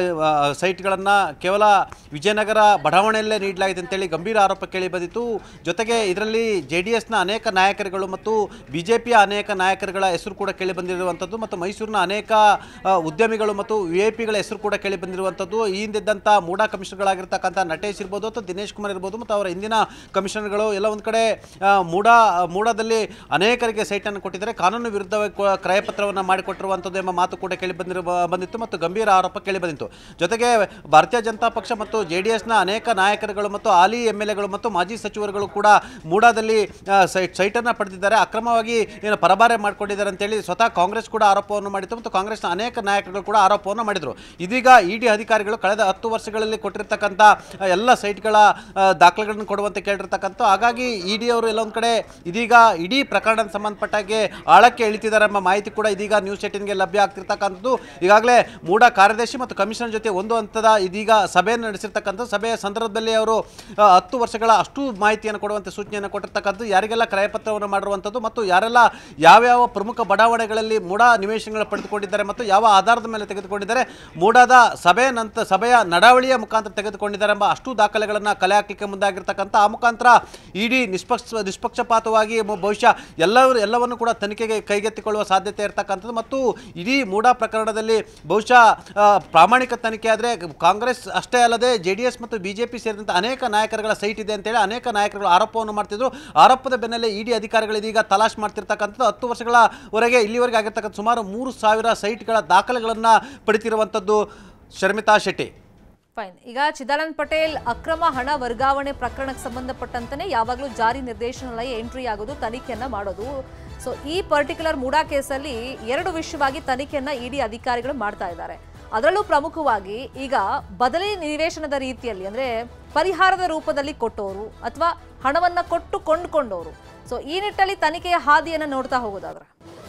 ಸೈಟ್ಗಳನ್ನು ಕೇವಲ ವಿಜಯನಗರ ಬಡಾವಣೆಯಲ್ಲೇ ನೀಡಲಾಗಿದೆ ಅಂತೇಳಿ ಗಂಭೀರ ಆರೋಪ ಕೇಳಿ ಬಂದಿತ್ತು ಜೊತೆಗೆ ಇದರಲ್ಲಿ ಜೆ ಡಿ ಎಸ್ನ ಅನೇಕ ನಾಯಕರುಗಳು ಮತ್ತು ಬಿ ಜೆ ಪಿಯ ಅನೇಕ ನಾಯಕರುಗಳ ಹೆಸರು ಕೂಡ ಕೇಳಿ ಬಂದಿರುವಂಥದ್ದು ಮತ್ತು ಮೈಸೂರಿನ ಅನೇಕ ಆ, ಉದ್ಯಮಿಗಳು ಮತ್ತು ವಿ ಐ ಪಿಗಳ ಹೆಸರು ಕೂಡ ಕೇಳಿ ಬಂದಿರುವಂಥದ್ದು ಈ ಹಿಂದಿದ್ದಂಥ ಮೂಡಾ ಕಮಿಷನರ್ಗಳಾಗಿರ್ತಕ್ಕಂಥ ನಟೇಶ್ ಇರ್ಬೋದು ಅಥವಾ ದಿನೇಶ್ ಕುಮಾರ್ ಇರ್ಬೋದು ಮತ್ತು ಅವರ ಹಿಂದಿನ ಕಮಿಷನರ್ಗಳು ಎಲ್ಲ ಒಂದು ಕಡೆ ಆ, ಮೂಡಾ ಮೂಡಾದಲ್ಲಿ ಅನೇಕರಿಗೆ ಸೈಟನ್ನು ಕೊಟ್ಟಿದ್ದಾರೆ ಕಾನೂನು ವಿರುದ್ಧವಾಗಿ ಕೊ- ಕ್ರಯಪತ್ರವನ್ನು ಮಾಡಿಕೊಟ್ಟಿರುವಂಥದ್ದು ಎಂಬ ಮಾತು ಕೂಡ ಕೇಳಿ ಬಂದಿರುವ ಬಂದಿತ್ತು ಮತ್ತು ಗಂಭೀರ ಆರೋಪ ಕೇಳಿ ಬಂದಿತ್ತು ಜೊತೆಗೆ ಭಾರತೀಯ ಜನತಾ ಪಕ್ಷ ಮತ್ತು ಜೆ ಡಿ ಎಸ್ನ ಅನೇಕ ನಾಯಕರುಗಳು ಮತ್ತು ಹಾಲಿ ಎಮ್ ಎಲ್ ಎಗಳು ಮತ್ತು ಮಾಜಿ ಸಚಿವರುಗಳು ಕೂಡ ಮೂಡಾದಲ್ಲಿ ಆ, ಸೈಟ್ ಸೈಟನ್ನು ಪಡೆದಿದ್ದಾರೆ ಅಕ್ರಮವಾಗಿ ಏನು ಪರಭಾರೆ ಮಾಡಿಕೊಂಡಿದ್ದಾರೆ ಅಂತೇಳಿ ಸ್ವತಃ ಕಾಂಗ್ರೆಸ್ ಕೂಡ ಆರೋಪವನ್ನು ಮಾಡಿತ್ತು ಮತ್ತು ಕಾಂಗ್ರೆಸ್ನ ಅನೇಕ ನಾಯಕರುಗಳು ಕೂಡ ಆರೋಪವನ್ನು ಮಾಡಿದರು ಇದೀಗ ಇಡಿ ಅಧಿಕಾರಿಗಳು ಕಳೆದ ಹತ್ತು ವರ್ಷಗಳಲ್ಲಿ ಕೊಟ್ಟಿರ್ತಕ್ಕಂಥ ಆ, ಎಲ್ಲ ಸೈಟ್ಗಳ ಆ, ದಾಖಲೆಗಳನ್ನು ಕೊಡುವಂತೆ ಕೇಳಿರ್ತಕ್ಕಂಥ ಹಾಗಾಗಿ ಇಡಿ ಅವರು ಎಲ್ಲೊಂದು ಕಡೆ ಇದೀಗ ಇಡೀ ಪ್ರಕರಣಕ್ಕೆ ಸಂಬಂಧಪಟ್ಟಾಗೆ ಆಳಕ್ಕೆ ಇಳಿತಿದ್ದಾರೆ ಎಂಬ ಮಾಹಿತಿ ಕೂಡ ಇದೀಗ ನ್ಯೂಸ್ ಏಟಿನ್ಗೆ ಲಭ್ಯ ಆಗ್ತಿರ್ತಕ್ಕಂಥದ್ದು ಈಗಾಗಲೇ ಮೂಡ ಕಾರ್ಯದರ್ಶಿ ಮತ್ತು ಕಮಿಷನರ್ ಜೊತೆ ಒಂದು ಹಂತದ ಇದೀಗ ಸಭೆಯನ್ನು ನಡೆಸಿರ್ತಕ್ಕಂಥ ಸಭೆಯ ಸಂದರ್ಭದಲ್ಲಿ ಅವರು ಆ, ಹತ್ತು ವರ್ಷಗಳ ಅಷ್ಟು ಮಾಹಿತಿಯನ್ನು ಕೊಡುವಂತೆ ಸೂಚನೆಯನ್ನು ಕೊಟ್ಟಿರ್ತಕ್ಕಂಥದ್ದು ಯಾರಿಗೆಲ್ಲ ಕ್ರಯಪತ್ರವನ್ನು ಮಾಡಿರುವಂಥದ್ದು ಮತ್ತು ಯಾರೆಲ್ಲ ಯಾವ್ಯಾವ ಪ್ರಮುಖ ಬಡಾವಣೆಗಳಲ್ಲಿ ಮೂಡ ನಿವೇಶನಗಳು ಪಡೆದುಕೊಂಡಿದ್ದಾರೆ ಮತ್ತು ಯಾವ ಆಧಾರದ ಮೇಲೆ ತೆಗೆದುಕೊಂಡಿದ್ದಾರೆ ಮೂಡಾದ ಸಭೆಯ ನಂತರ ಸಭೆಯ ನಡಾವಳಿಯ ಮುಖಾಂತರ ತೆಗೆದುಕೊಂಡಿದ್ದಾರೆ ಎಂಬ ಅಷ್ಟು ದಾಖಲೆಗಳನ್ನು ಕಲೆ ಹಾಕಲಿಕ್ಕೆ ಮುಂದಾಗಿರ್ತಕ್ಕಂಥ ಆ ಮುಖಾಂತರ ಇಡೀ ನಿಷ್ಪಕ್ಷ ನಿಷ್ಪಕ್ಷಪಾತವಾಗಿ ಮು- ಬಹುಶಃ ಎಲ್ಲರೂ ಎಲ್ಲವನ್ನು ಕೂಡ ತನಿಖೆಗೆ ಕೈಗೆತ್ತಿಕೊಳ್ಳುವ ಸಾಧ್ಯತೆ ಇರತಕ್ಕಂಥದ್ದು ಮತ್ತು ಇಡೀ ಮೂಡಾ ಪ್ರಕರಣದಲ್ಲಿ ಬಹುಶಃ ಆ, ಪ್ರಾಮಾಣಿಕ ತನಿಖೆ ಆದರೆ ಕಾಂಗ್ರೆಸ್ ಅಷ್ಟೇ ಅಲ್ಲದೆ ಜೆ ಡಿ ಎಸ್ ಮತ್ತು ಬಿ ಜೆ ಪಿ ಸೇರಿದಂತೆ ಅನೇಕ ನಾಯಕರುಗಳ ಸೈಟ್ ಇದೆ ಅಂತೇಳಿ ಅನೇಕ ನಾಯಕರುಗಳು ಆರೋಪವನ್ನು ಮಾಡ್ತಿದ್ರು ಆರೋಪದ ಬೆನ್ನಲ್ಲೇ ಇಡಿ ಅಧಿಕಾರಿಗಳು ಇದೀಗ ತಲಾಶ್ ಮಾಡ್ತಿರ್ತಕ್ಕಂಥದ್ದು ಹತ್ತು ವರ್ಷಗಳವರೆಗೆ ಇಲ್ಲಿವರೆಗೆ ಆಗಿರ್ತಕ್ಕಂಥ ಸುಮಾರು ಮೂರು ಸಾವಿರ ಸೈಟ್ಗಳ ದಾಖಲೆಗಳನ್ನು ಪಡಿತಿರುವಂಥದ್ದು ಶರ್ಮಿತಾ ಶೆಟ್ಟಿ ಫೈನ್ ಈಗ ಚಿದಾನಂದ್ ಪಟೇಲ್ ಅಕ್ರಮ ಹಣ ವರ್ಗಾವಣೆ ಪ್ರಕರಣಕ್ಕೆ ಸಂಬಂಧಪಟ್ಟಂತಾನೆ ಯಾವಾಗಲೂ ಜಾರಿ ನಿರ್ದೇಶನಾಲಯ ಎಂಟ್ರಿ ಆಗೋದು ತನಿಖೆಯನ್ನ ಮಾಡೋದು ಸೊ ಈ ಪರ್ಟಿಕ್ಯುಲರ್ ಮೂಡಾ ಕೇಸಲ್ಲಿ ಎರಡು ವಿಷಯವಾಗಿ ತನಿಖೆಯನ್ನ ಇಡಿ ಅಧಿಕಾರಿಗಳು ಮಾಡ್ತಾ ಇದ್ದಾರೆ ಅದರಲ್ಲೂ ಪ್ರಮುಖವಾಗಿ ಈಗ ಬದಲಿ ನಿವೇಶನದ ರೀತಿಯಲ್ಲಿ ಅಂದ್ರೆ ಪರಿಹಾರದ ರೂಪದಲ್ಲಿ ಕೊಟ್ಟವರು ಅಥವಾ ಹಣವನ್ನ ಕೊಟ್ಟು ಕೊಂಡ್ಕೊಂಡವರು ಸೊ ಈ ನಿಟ್ಟಲ್ಲಿ ತನಿಖೆಯ ಹಾದಿಯನ್ನ ನೋಡ್ತಾ ಹೋಗೋದಾದ್ರೆ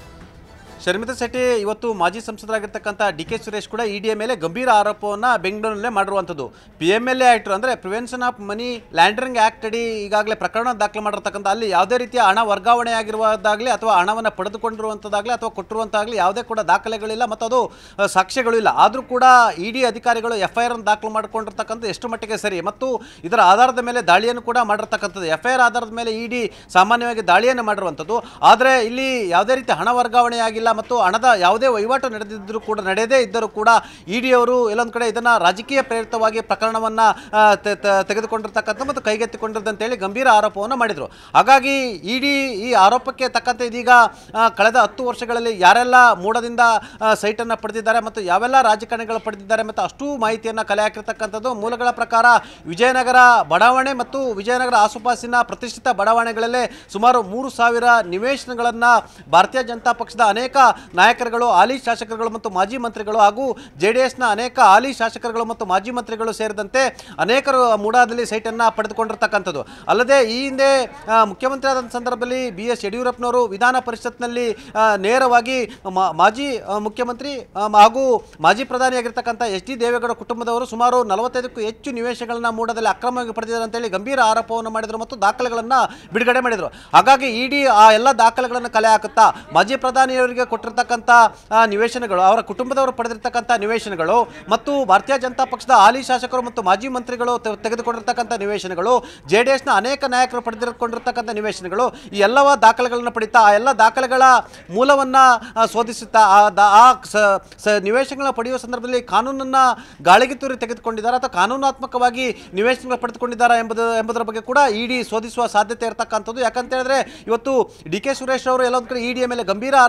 ಶರ್ಮಿತಾ ಶೆಟ್ಟಿ ಇವತ್ತು ಮಾಜಿ ಸಂಸದರಾಗಿರ್ತಕ್ಕಂಥ ಡಿ ಕೆ ಸುರೇಶ್ ಕೂಡ ಇಡಿಯ ಮೇಲೆ ಗಂಭೀರ ಆರೋಪವನ್ನು ಬೆಂಗಳೂರಿನಲ್ಲೇ ಮಾಡಿರುವಂಥದ್ದು P M L A act ಅಂದರೆ prevention of money laundering act ಅಡಿ ಈಗಾಗಲೇ ಪ್ರಕರಣ ದಾಖಲೆ ಮಾಡಿರ್ತಕ್ಕಂಥ ಅಲ್ಲಿ ಯಾವುದೇ ರೀತಿಯ ಹಣ ವರ್ಗಾವಣೆ ಆಗಿರುವುದಾಗಲಿ ಅಥವಾ ಹಣವನ್ನು ಪಡೆದುಕೊಂಡಿರುವಂಥದ್ದಾಗಲಿ ಅಥವಾ ಕೊಟ್ಟಿರುವಂತಾಗಲಿ ಯಾವುದೇ ಕೂಡ ದಾಖಲೆಗಳಿಲ್ಲ ಮತ್ತು ಅದು ಆ, ಸಾಕ್ಷ್ಯಗಳು ಇಲ್ಲ ಆದರೂ ಕೂಡ ಇಡಿ ಅಧಿಕಾರಿಗಳು ಎಫ್ ಐ ಆರ್ ಅನ್ನು ದಾಖಲು ಮಾಡಿಕೊಂಡಿರ್ತಕ್ಕಂಥ ಎಷ್ಟು ಮಟ್ಟಿಗೆ ಸರಿ ಮತ್ತು ಇದರ ಆಧಾರದ ಮೇಲೆ ದಾಳಿಯನ್ನು ಕೂಡ ಮಾಡಿರ್ತಕ್ಕಂಥದ್ದು ಎಫ್ ಐ ಆರ್ ಆಧಾರದ ಮೇಲೆ ಇಡಿ ಸಾಮಾನ್ಯವಾಗಿ ದಾಳಿಯನ್ನು ಮಾಡಿರುವಂಥದ್ದು ಆದರೆ ಇಲ್ಲಿ ಯಾವುದೇ ರೀತಿ ಹಣ ವರ್ಗಾವಣೆ ಆಗಿಲ್ಲ ಮತ್ತು ಹಣದ ಯಾವುದೇ ವಹಿವಾಟು ನಡೆದಿದ್ದರೂ ಕೂಡ ನಡೆಯದೇ ಇದ್ದರೂ ಕೂಡ ಇಡಿ ಅವರು ಎಲ್ಲೊಂದು ಕಡೆ ಇದನ್ನು ರಾಜಕೀಯ ಪ್ರೇರಿತವಾಗಿ ಪ್ರಕರಣವನ್ನು ತೆಗೆದುಕೊಂಡಿರ್ತಕ್ಕಂಥ ಮತ್ತು ಕೈಗೆತ್ತಿಕೊಂಡಿರ್ತಂತೇಳಿ ಗಂಭೀರ ಆರೋಪವನ್ನು ಮಾಡಿದರು ಹಾಗಾಗಿ ಇಡಿ ಈ ಆರೋಪಕ್ಕೆ ತಕ್ಕಂತೆ ಇದೀಗ ಆ, ಕಳೆದ ಹತ್ತು ವರ್ಷಗಳಲ್ಲಿ ಯಾರೆಲ್ಲ ಮೂಡದಿಂದ ಸೈಟನ್ನು ಪಡೆದಿದ್ದಾರೆ ಮತ್ತು ಯಾವೆಲ್ಲ ರಾಜಕಾರಣಿಗಳು ಪಡೆದಿದ್ದಾರೆ ಮತ್ತು ಅಷ್ಟು ಮಾಹಿತಿಯನ್ನು ಕಲೆ ಹಾಕಿರ್ತಕ್ಕಂಥದ್ದು ಮೂಲಗಳ ಪ್ರಕಾರ ವಿಜಯನಗರ ಬಡಾವಣೆ ಮತ್ತು ವಿಜಯನಗರ ಆಸುಪಾಸಿನ ಪ್ರತಿಷ್ಠಿತ ಬಡಾವಣೆಗಳಲ್ಲೇ ಸುಮಾರು ಮೂರು ಸಾವಿರ ನಿವೇಶನಗಳನ್ನು ಭಾರತೀಯ ಜನತಾ ಪಕ್ಷದ ಅನೇಕ ನಾಯಕರುಗಳು ಹಾಲಿ ಶಾಸಕರುಗಳು ಮತ್ತು ಮಾಜಿ ಮಂತ್ರಿಗಳು ಹಾಗೂ ಜೆ ಡಿ ಎಸ್ನ ಅನೇಕ ಹಾಲಿ ಶಾಸಕರುಗಳು ಮತ್ತು ಮಾಜಿ ಮಂತ್ರಿಗಳು ಸೇರಿದಂತೆ ಅನೇಕರು ಮೂಡಾದಲ್ಲಿ ಸೈಟನ್ನು ಪಡೆದುಕೊಂಡಿರ್ತಕ್ಕಂಥದ್ದು ಅಲ್ಲದೆ ಈ ಹಿಂದೆ ಆ, ಮುಖ್ಯಮಂತ್ರಿ ಆದಂಥ ಸಂದರ್ಭದಲ್ಲಿ ಬಿ ಎಸ್ ಯಡಿಯೂರಪ್ಪನವರು ವಿಧಾನ ಪರಿಷತ್ನಲ್ಲಿ ಆ, ನೇರವಾಗಿ ಮಾ- ಮಾಜಿ ಆ, ಮುಖ್ಯಮಂತ್ರಿ ಆ, ಹಾಗೂ ಮಾಜಿ ಪ್ರಧಾನಿಯಾಗಿರ್ತಕ್ಕಂಥ ಎಚ್ ಡಿ ದೇವೇಗೌಡ ಕುಟುಂಬದವರು ಸುಮಾರು ನಲವತ್ತೈದಕ್ಕೂ ಹೆಚ್ಚು ನಿವೇಶನಗಳನ್ನ ಮೂಡದಲ್ಲಿ ಅಕ್ರಮವಾಗಿ ಪಡೆದಿದ್ದಾರೆ ಅಂತೇಳಿ ಗಂಭೀರ ಆರೋಪವನ್ನು ಮಾಡಿದರು ಮತ್ತು ದಾಖಲೆಗಳನ್ನು ಬಿಡುಗಡೆ ಮಾಡಿದರು ಹಾಗಾಗಿ ಇಡಿ ಆ ಎಲ್ಲ ದಾಖಲೆಗಳನ್ನು ಕಲೆ ಹಾಕುತ್ತಾ ಮಾಜಿ ಪ್ರಧಾನಿಯವರಿಗೆ ಕೊಟ್ಟಿರ್ತಕ್ಕಂಥ ಆ, ನಿವೇಶನಗಳು ಅವರ ಕುಟುಂಬದವರು ಪಡೆದಿರ್ತಕ್ಕಂಥ ನಿವೇಶನಗಳು ಮತ್ತು ಭಾರತೀಯ ಜನತಾ ಪಕ್ಷದ ಹಾಲಿ ಶಾಸಕರು ಮತ್ತು ಮಾಜಿ ಮಂತ್ರಿಗಳು te- ತೆಗೆದುಕೊಂಡಿರ್ತಕ್ಕಂಥ ನಿವೇಶನಗಳು ಜೆ ಡಿ ಎಸ್ನ ಅನೇಕ ನಾಯಕರು ಪಡೆದುಕೊಂಡಿರ್ತಕ್ಕಂಥ ನಿವೇಶನಗಳು ಈ ಎಲ್ಲವ ದಾಖಲೆಗಳನ್ನು ಪಡಿತಾ ಆ ಎಲ್ಲ ದಾಖಲೆಗಳ ಮೂಲವನ್ನು ಶೋಧಿಸುತ್ತಾ ಆ ದಾ- ಆ ಸ- ಸ- ನಿವೇಶನಗಳನ್ನ ಪಡೆಯುವ ಸಂದರ್ಭದಲ್ಲಿ ಕಾನೂನನ್ನು ಗಾಳಿಗೆ ತೂರಿ ತೆಗೆದುಕೊಂಡಿದ್ದಾರೆ ಅಥವಾ ಕಾನೂನಾತ್ಮಕವಾಗಿ ನಿವೇಶನಗಳು ಪಡೆದುಕೊಂಡಿದ್ದಾರೆ ಎಂಬುದು ಎಂಬುದರ ಬಗ್ಗೆ ಕೂಡ ಇಡಿ ಶೋಧಿಸುವ ಸಾಧ್ಯತೆ ಇರತಕ್ಕಂಥದ್ದು ಯಾಕಂತ ಹೇಳಿದ್ರೆ ಇವತ್ತು ಡಿ ಕೆ ಸುರೇಶ್ ಅವರು ಎಲ್ಲೊಂದು ಕಡೆ ಇಡಿಯ ಮೇಲೆ ಗಂಭೀರ ಆರೋಪವನ್ನು ಮಾಡಿದ್ರು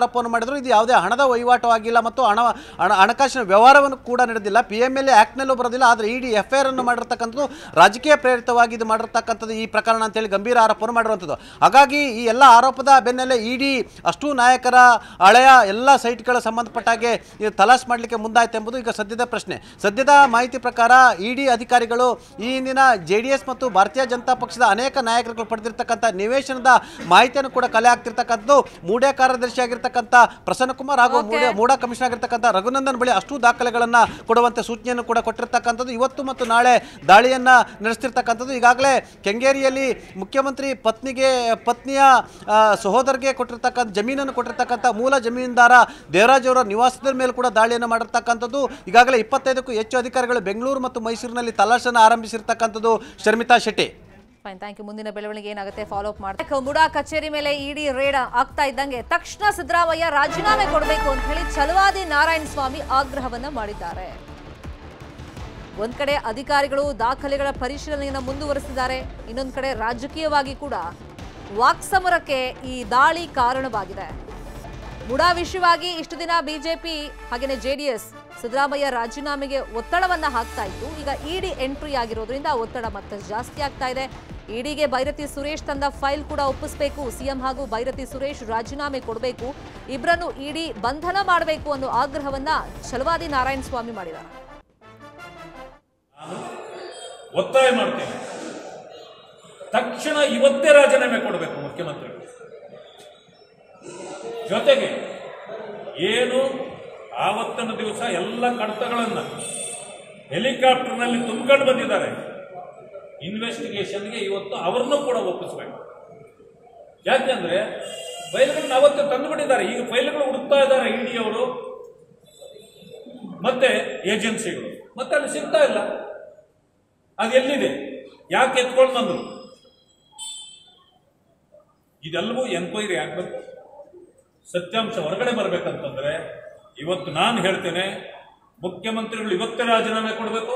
ಆದರೂ ಇದು ಯಾವುದೇ ಹಣದ ವಹಿವಾಟು ಆಗಿಲ್ಲ ಮತ್ತು ಹಣ ಹಣ ಹಣಕಾಸಿನ ವ್ಯವಹಾರವನ್ನು ಕೂಡ ನಡೆದಿಲ್ಲ ಪಿ ಎಮ್ ಎಲ್ ಎ ಆ್ಯಕ್ಟ್ನಲ್ಲೂ ಬರೋದಿಲ್ಲ ಆದರೆ ಇಡಿ ಎಫ್ ಐ ಆರ್ ಅನ್ನು ಮಾಡಿರ್ತಕ್ಕಂಥದ್ದು ರಾಜಕೀಯ ಪ್ರೇರಿತವಾಗಿ ಇದು ಮಾಡಿರ್ತಕ್ಕಂಥದ್ದು ಈ ಪ್ರಕರಣ ಅಂತೇಳಿ ಗಂಭೀರ ಆರೋಪವನ್ನು ಮಾಡಿರುವಂಥದ್ದು ಹಾಗಾಗಿ ಈ ಎಲ್ಲ ಆರೋಪದ ಬೆನ್ನಲ್ಲೇ ಇಡಿ ಅಷ್ಟು ನಾಯಕರ ಹಳೆಯ ಎಲ್ಲ ಸೈಟ್ಗಳ ಸಂಬಂಧಪಟ್ಟ ಹಾಗೆ ಇದು ತಲಾಶ್ ಮಾಡಲಿಕ್ಕೆ ಮುಂದಾಯ್ತು ಎಂಬುದು ಈಗ ಸದ್ಯದ ಪ್ರಶ್ನೆ ಸದ್ಯದ ಮಾಹಿತಿ ಪ್ರಕಾರ ಇಡಿ ಅಧಿಕಾರಿಗಳು ಈ ಹಿಂದಿನ ಜೆ ಡಿ ಎಸ್ ಮತ್ತು ಭಾರತೀಯ ಜನತಾ ಪಕ್ಷದ ಅನೇಕ ನಾಯಕರುಗಳು ಪಡೆದಿರ್ತಕ್ಕಂಥ ನಿವೇಶನದ ಮಾಹಿತಿಯನ್ನು ಕೂಡ ಕಲೆ ಆಗ್ತಿರ್ತಕ್ಕಂಥದ್ದು ಮೂಡೆ ಕಾರ್ಯದರ್ಶಿ ಆಗಿರ್ತಕ್ಕಂಥ ಪ್ರಸನ್ನ ಕುಮಾರ್ ಹಾಗೂ ಮೂಡೆ ಮೂಡಾ ಕಮಿಷನರ್ ಆಗಿರ್ತಕ್ಕಂಥ ರಘುನಂದನ್ ಬಳಿ ಅಷ್ಟು ದಾಖಲೆಗಳನ್ನ ಕೊಡುವಂತೆ ಸೂಚನೆಯನ್ನು ಕೂಡ ಕೊಟ್ಟಿರ್ತಕ್ಕಂಥದ್ದು ಇವತ್ತು ಮತ್ತು ನಾಳೆ ದಾಳಿಯನ್ನ ನಡೆಸ್ತಿರ್ತಕ್ಕಂಥದ್ದು ಈಗಾಗಲೇ ಕೆಂಗೇರಿಯಲ್ಲಿ ಮುಖ್ಯಮಂತ್ರಿ ಪತ್ನಿಗೆ ಪತ್ನಿಯ ಆ, ಸಹೋದರಿಗೆ ಕೊಟ್ಟಿರ್ತಕ್ಕಂಥ ಜಮೀನನ್ನು ಕೊಟ್ಟಿರ್ತಕ್ಕಂಥ ಮೂಲ ಜಮೀನುದಾರ ದೇವರಾಜ್ ಅವರ ನಿವಾಸದ ಮೇಲೆ ಕೂಡ ದಾಳಿಯನ್ನು ಮಾಡಿರ್ತಕ್ಕಂಥದ್ದು ಈಗಾಗಲೇ ಇಪ್ಪತ್ತೈದಕ್ಕೂ ಹೆಚ್ಚು ಅಧಿಕಾರಿಗಳು ಬೆಂಗಳೂರು ಮತ್ತು ಮೈಸೂರಿನಲ್ಲಿ ತಲಾಶನ್ನು ಆರಂಭಿಸಿರ್ತಕ್ಕಂಥದ್ದು Sharmitha Shetty fine thank you ಮುಂದಿನ ಬೆಳವಣಿಗೆ ಏನಾಗುತ್ತೆ ಫಾಲೋ ಅಪ್ ಮಾಡ್ತಾರೆ ಮುಡಾ ಕಚೇರಿ ಮೇಲೆ ಇಡಿ ರೇಡ್ ಆಗ್ತಾ ಇದ್ದಂಗೆ ತಕ್ಷಣ ಸಿದ್ದರಾಮಯ್ಯ ರಾಜೀನಾಮೆ ಕೊಡಬೇಕು ಅಂತ ಹೇಳಿ ಛಲವಾದಿ ನಾರಾಯಣ ಸ್ವಾಮಿ ಆಗ್ರಹವನ್ನ ಮಾಡಿದ್ದಾರೆ ಒಂದ್ ಕಡೆ ಅಧಿಕಾರಿಗಳು ದಾಖಲೆಗಳ ಪರಿಶೀಲನೆಯನ್ನ ಮುಂದುವರೆಸಿದ್ದಾರೆ ಇನ್ನೊಂದ್ ಕಡೆ ರಾಜಕೀಯವಾಗಿ ಕೂಡ ವಾಕ್ಸಮರಕ್ಕೆ ಈ ದಾಳಿ ಕಾರಣವಾಗಿದೆ ಮುಡಾ ವಿಷಯವಾಗಿ ಇಷ್ಟು ದಿನ ಬಿಜೆಪಿ ಹಾಗೇನೆ ಜೆಡಿಎಸ್ ಸಿದ್ದರಾಮಯ್ಯ ರಾಜೀನಾಮೆಗೆ ಒತ್ತಡವನ್ನ ಹಾಕ್ತಾ ಇತ್ತು ಈಗ ಇಡಿ ಎಂಟ್ರಿ ಆಗಿರೋದ್ರಿಂದ ಆ ಒತ್ತಡ ಮತ್ತಷ್ಟು ಜಾಸ್ತಿ ಆಗ್ತಾ ಇದೆ ಇಡಿಗೆ ಬೈರತಿ ಸುರೇಶ್ ತಂದ ಫೈಲ್ ಕೂಡ ಒಪ್ಪಿಸಬೇಕು ಸಿಎಂ ಹಾಗೂ ಬೈರತಿ ಸುರೇಶ್ ರಾಜೀನಾಮೆ ಕೊಡಬೇಕು ಇಬ್ಬರನ್ನು ಇಡಿ ಬಂಧನ ಮಾಡಬೇಕು ಅನ್ನೋ ಆಗ್ರಹವನ್ನ ಛಲವಾದಿ ನಾರಾಯಣ ಸ್ವಾಮಿ ಮಾಡಿದ್ದಾರೆ ಒತ್ತಾಯ ಮಾಡ್ತೇನೆ ತಕ್ಷಣ ಇವತ್ತೇ ರಾಜೀನಾಮೆ ಕೊಡಬೇಕು ಮುಖ್ಯಮಂತ್ರಿಗಳು ಜೊತೆಗೆ ಏನು ಆವತ್ತಿನ ದಿವಸ ಎಲ್ಲ ಕಡತಗಳನ್ನ ಹೆಲಿಕಾಪ್ಟರ್ನಲ್ಲಿ ತುಂಬಿಕೊಂಡು ಬಂದಿದ್ದಾರೆ ಇನ್ವೆಸ್ಟಿಗೇಷನ್ಗೆ ಇವತ್ತು ಅವ್ರನ್ನೂ ಕೂಡ ಒಪ್ಪಿಸ್ಬೇಕು ಯಾಕೆಂದ್ರೆ ಫೈಲ್ಗಳನ್ನ ಅವತ್ತು ತಂದುಬಿಟ್ಟಿದ್ದಾರೆ ಈಗ ಫೈಲ್ಗಳು ಹುಡುಕ್ತಾ ಇದ್ದಾರೆ ಇಡಿ ಅವರು ಮತ್ತೆ ಏಜೆನ್ಸಿಗಳು ಮತ್ತೆ ಅಲ್ಲಿ ಸಿಗ್ತಾ ಇಲ್ಲ ಅದು ಎಲ್ಲಿದೆ ಯಾಕೆ ಎತ್ಕೊಂಡು ಬಂದ್ರು ಇದೆಲ್ಲವೂ ಎನ್ಕ್ವೈರಿ ಆಗ್ಬೇಕು ಸತ್ಯಾಂಶ ಹೊರಗಡೆ ಬರ್ಬೇಕಂತಂದ್ರೆ ಇವತ್ತು ನಾನು ಹೇಳ್ತೇನೆ ಮುಖ್ಯಮಂತ್ರಿಗಳು ಇವತ್ತೇ ರಾಜೀನಾಮೆ ಕೊಡಬೇಕು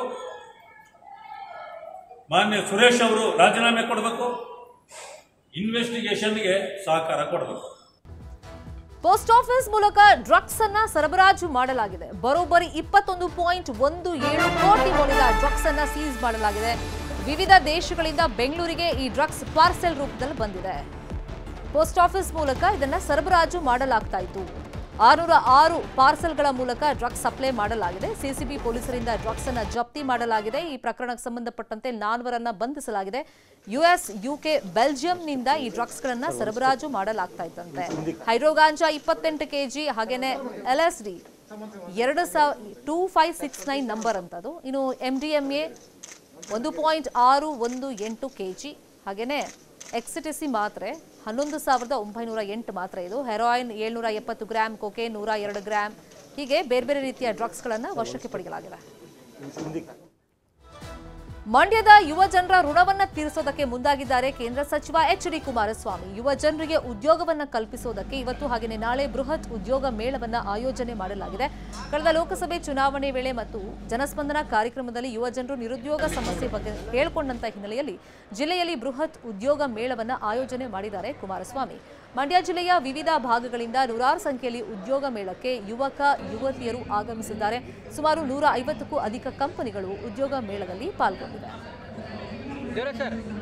ಮಾನ್ಯ ಸುರೇಶ್ ಅವರು ರಾಜೀನಾಮೆ ಕೊಡಬೇಕು ಇನ್ವೆಸ್ಟಿಗೇಷನ್ಗೆ ಸಹಕಾರ ಕೊಡಬೇಕು ಪೋಸ್ಟ್ ಆಫೀಸ್ ಮೂಲಕ ಡ್ರಗ್ಸ್ ಅನ್ನ ಸರಬರಾಜು ಮಾಡಲಾಗಿದೆ ಬರೋಬ್ಬರಿ ಇಪ್ಪತ್ತೊಂದು ಪಾಯಿಂಟ್ ಒಂದು ಏಳು ಕೋಟಿ ಮೌಲ್ಯದ ಡ್ರಗ್ಸ್ ಅನ್ನ ಸೀಸ್ ಮಾಡಲಾಗಿದೆ ವಿವಿಧ ದೇಶಗಳಿಂದ ಬೆಂಗಳೂರಿಗೆ ಈ ಡ್ರಗ್ಸ್ ಪಾರ್ಸೆಲ್ ರೂಪದಲ್ಲಿ ಬಂದಿದೆ ಪೋಸ್ಟ್ ಆಫೀಸ್ ಮೂಲಕ ಇದನ್ನ ಸರಬರಾಜು ಮಾಡಲಾಗ್ತಾ ಇತ್ತು ಆರುನೂರ ಆರು ಪಾರ್ಸೆಲ್ಗಳ ಮೂಲಕ ಡ್ರಗ್ಸ್ ಸಪ್ಲೈ ಮಾಡಲಾಗಿದೆ ಸಿಸಿಬಿ ಪೊಲೀಸರಿಂದ ಡ್ರಗ್ಸ್ ಅನ್ನ ಜಪ್ತಿ ಮಾಡಲಾಗಿದೆ ಈ ಪ್ರಕರಣಕ್ಕೆ ಸಂಬಂಧಪಟ್ಟಂತೆ ನಾಲ್ವರನ್ನ ಬಂಧಿಸಲಾಗಿದೆ ಯುಎಸ್ ಯುಕೆ ಬೆಲ್ಜಿಯಂನಿಂದ ಈ ಡ್ರಗ್ಸ್ಗಳನ್ನ ಸರಬರಾಜು ಮಾಡಲಾಗ್ತಾ ಇತ್ತಂತೆ ಹೈಡ್ರೋಗಾಂಜಾ ಇಪ್ಪತ್ತೆಂಟು ಕೆಜಿ ಹಾಗೇನೆ ಎಲ್ಎಸ್ಡಿ ಎರಡು ಸಾವಿರ two five six nine number ಅಂತದು ಇನ್ನು ಎಂ ಡಿ ಎಂ ಎ ಒಂದು ಪಾಯಿಂಟ್ ಆರು ಒಂದು ಎಂಟು ಕೆ ಜಿ ಹಾಗೆಯೇ ಎಕ್ಸಿಟಿಸಿ ಮಾತ್ರೆ ಹನ್ನೊಂದು ಸಾವಿರದ ಒಂಬೈನೂರ ಎಂಟು ಮಾತ್ರೆ ಇದು ಹೆರಾಯಿನ್ ಏಳ್ನೂರ ಎಪ್ಪತ್ತು ಗ್ರಾಮ್ ಕೊಕೆ ನೂರ ಎರಡು ಗ್ರಾಮ್ ಹೀಗೆ ಬೇರೆ ಬೇರೆ ರೀತಿಯ ಡ್ರಗ್ಸ್ಗಳನ್ನು ವಶಕ್ಕೆ ಪಡೆಯಲಾಗಿದೆ ಮಂಡ್ಯದ ಯುವ ಜನರ ಋಣವನ್ನ ತೀರಿಸೋದಕ್ಕೆ ಮುಂದಾಗಿದ್ದಾರೆ ಕೇಂದ್ರ ಸಚಿವ ಎಚ್ ಡಿ ಕುಮಾರಸ್ವಾಮಿ ಯುವ ಜನರಿಗೆ ಉದ್ಯೋಗವನ್ನ ಕಲ್ಪಿಸೋದಕ್ಕೆ ಇವತ್ತು ಹಾಗೆಯೇ ನಾಳೆ ಬೃಹತ್ ಉದ್ಯೋಗ ಮೇಳವನ್ನ ಆಯೋಜನೆ ಮಾಡಲಾಗಿದೆ ಕಳೆದ ಲೋಕಸಭೆ ಚುನಾವಣೆ ವೇಳೆ ಮತ್ತು ಜನಸ್ಪಂದನ ಕಾರ್ಯಕ್ರಮದಲ್ಲಿ ಯುವ ಜನರು ನಿರುದ್ಯೋಗ ಸಮಸ್ಯೆ ಬಗ್ಗೆ ಹೇಳ್ಕೊಂಡಂತ ಹಿನ್ನೆಲೆಯಲ್ಲಿ ಜಿಲ್ಲೆಯಲ್ಲಿ ಬೃಹತ್ ಉದ್ಯೋಗ ಮೇಳವನ್ನ ಆಯೋಜನೆ ಮಾಡಿದ್ದಾರೆ ಕುಮಾರಸ್ವಾಮಿ ಮಂಡ್ಯ ಜಿಲ್ಲೆಯ ವಿವಿಧ ಭಾಗಗಳಿಂದ ನೂರಾರು ಸಂಖ್ಯೆಯಲ್ಲಿ ಉದ್ಯೋಗ ಮೇಳಕ್ಕೆ ಯುವಕ ಯುವತಿಯರು ಆಗಮಿಸಿದ್ದಾರೆ ಸುಮಾರು ನೂರ ಐವತ್ತಕ್ಕೂ ಅಧಿಕ ಕಂಪನಿಗಳು ಉದ್ಯೋಗ ಮೇಳದಲ್ಲಿ ಪಾಲ್ಗೊಂಡಿವೆ